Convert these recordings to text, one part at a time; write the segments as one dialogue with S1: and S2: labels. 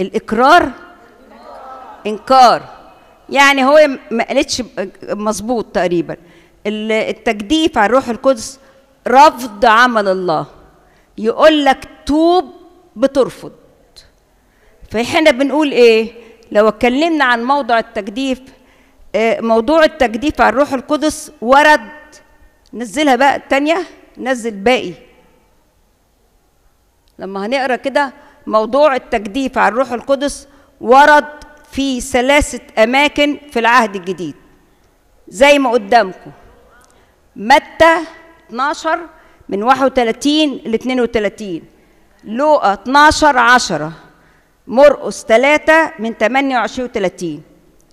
S1: الاقرار انكار يعني هو ما قالتش مظبوط تقريبا التجديف على الروح القدس رفض عمل الله يقول لك توب بترفض فاحنا بنقول ايه لو اتكلمنا عن موضوع التجديف موضوع التجديف على الروح القدس ورد نزلها بقى التانية نزل باقي لما هنقرا كده موضوع التجديف على الروح القدس ورد في ثلاثة أماكن في العهد الجديد زي ما قدامكم متى 12 من 31 ل 32 لوقا 12 10 مرقس 3 من 28 و 30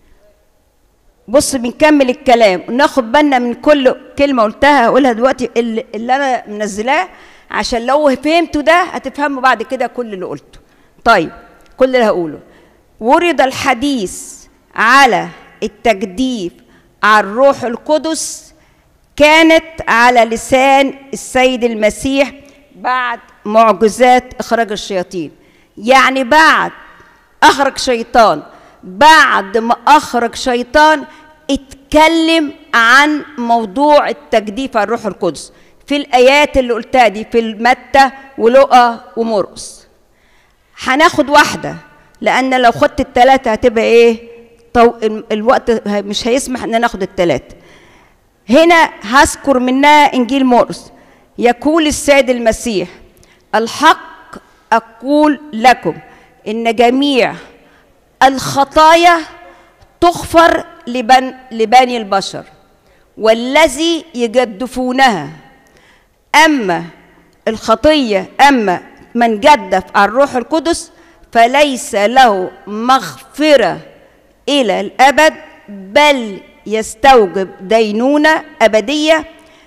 S1: بص بنكمل الكلام وناخد بالنا من كل كلمه قلتها هقولها دلوقتي اللي, اللي انا منزلاه عشان لو فهمتوا ده هتفهموا بعد كده كل اللي قلته طيب كل اللي هقوله ورد الحديث على التجديف على الروح القدس كانت على لسان السيد المسيح بعد معجزات اخراج الشياطين يعني بعد اخرج شيطان بعد ما اخرج شيطان اتكلم عن موضوع التجديف على الروح القدس في الايات اللي قلتها دي في متى ولقى ومرقس هناخد واحده لان لو خدت الثلاثه هتبقى ايه طو... الوقت مش هيسمح ان ناخد الثلاثه هنا هذكر منها انجيل مرقس يقول السيد المسيح الحق اقول لكم ان جميع الخطايا تغفر لبن لبني البشر والذي يجدفونها اما الخطيه اما من جدف على الروح القدس فليس له مغفره الى الابد بل يستوجب دينونه ابديه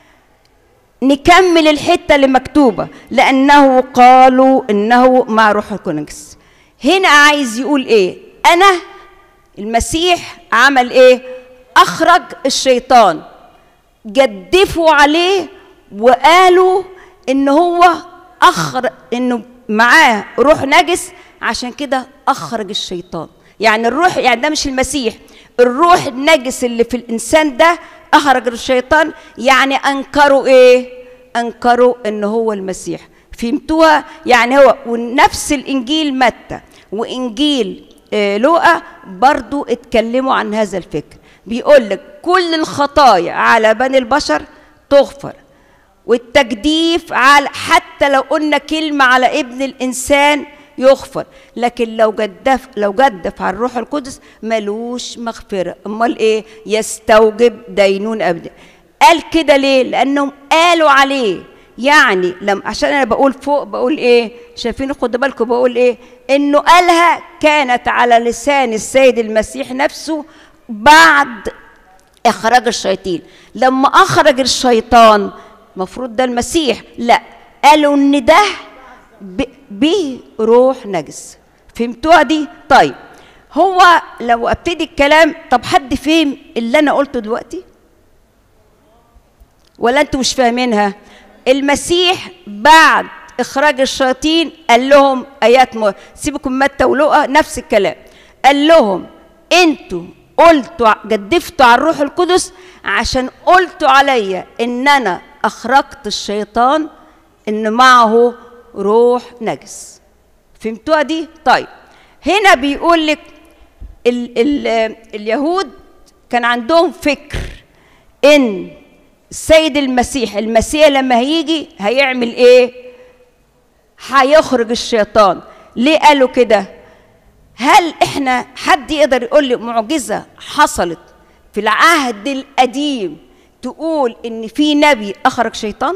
S1: نكمل الحته اللي مكتوبه لانه قالوا انه مع روح القدس هنا عايز يقول ايه انا المسيح عمل ايه اخرج الشيطان جدفوا عليه وقالوا ان هو اخر انه معاه روح نجس عشان كده اخرج الشيطان يعني الروح يعني ده مش المسيح الروح النجس اللي في الانسان ده اخرج الشيطان يعني انكروا ايه انكروا ان هو المسيح فهمتوها يعني هو ونفس الانجيل متى وانجيل لوقا برضو اتكلموا عن هذا الفكر بيقول لك كل الخطايا على بني البشر تغفر والتجديف على حتى لو قلنا كلمة على ابن الإنسان يغفر لكن لو جدف لو جدف على الروح القدس ملوش مغفرة أمال إيه يستوجب دينون أبدا قال كده ليه لأنهم قالوا عليه يعني لم عشان انا بقول فوق بقول ايه شايفين خدوا بالكم بقول ايه انه قالها كانت على لسان السيد المسيح نفسه بعد اخراج الشياطين لما اخرج الشيطان المفروض ده المسيح لا قالوا ان ده بروح نجس فهمتوها دي طيب هو لو ابتدي الكلام طب حد فهم اللي انا قلته دلوقتي ولا انتوا مش فاهمينها المسيح بعد اخراج الشياطين قال لهم ايات م... سيبكم متى ولقى نفس الكلام قال لهم انتوا قلتوا جدفتوا على الروح القدس عشان قلتوا عليا ان انا اخرجت الشيطان ان معه روح نجس فهمتوها دي طيب هنا بيقول لك ال ال اليهود كان عندهم فكر ان السيد المسيح المسيح لما هيجي هيعمل ايه هيخرج الشيطان ليه قالوا كده هل احنا حد يقدر يقول لي معجزه حصلت في العهد القديم تقول ان في نبي اخرج شيطان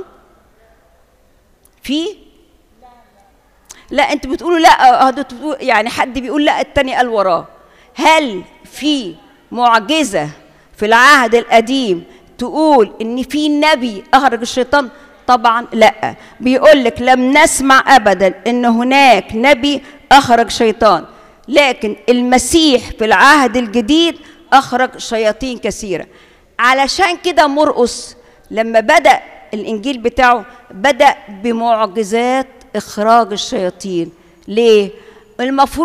S1: في لا انتوا بتقولوا لا يعني حد بيقول لا التاني قال وراه هل في معجزه في العهد القديم تقول ان في نبي اخرج الشيطان طبعا لا بيقول لك لم نسمع ابدا ان هناك نبي اخرج شيطان لكن المسيح في العهد الجديد اخرج شياطين كثيره علشان كده مرقس لما بدا الانجيل بتاعه بدا بمعجزات اخراج الشياطين ليه المفروض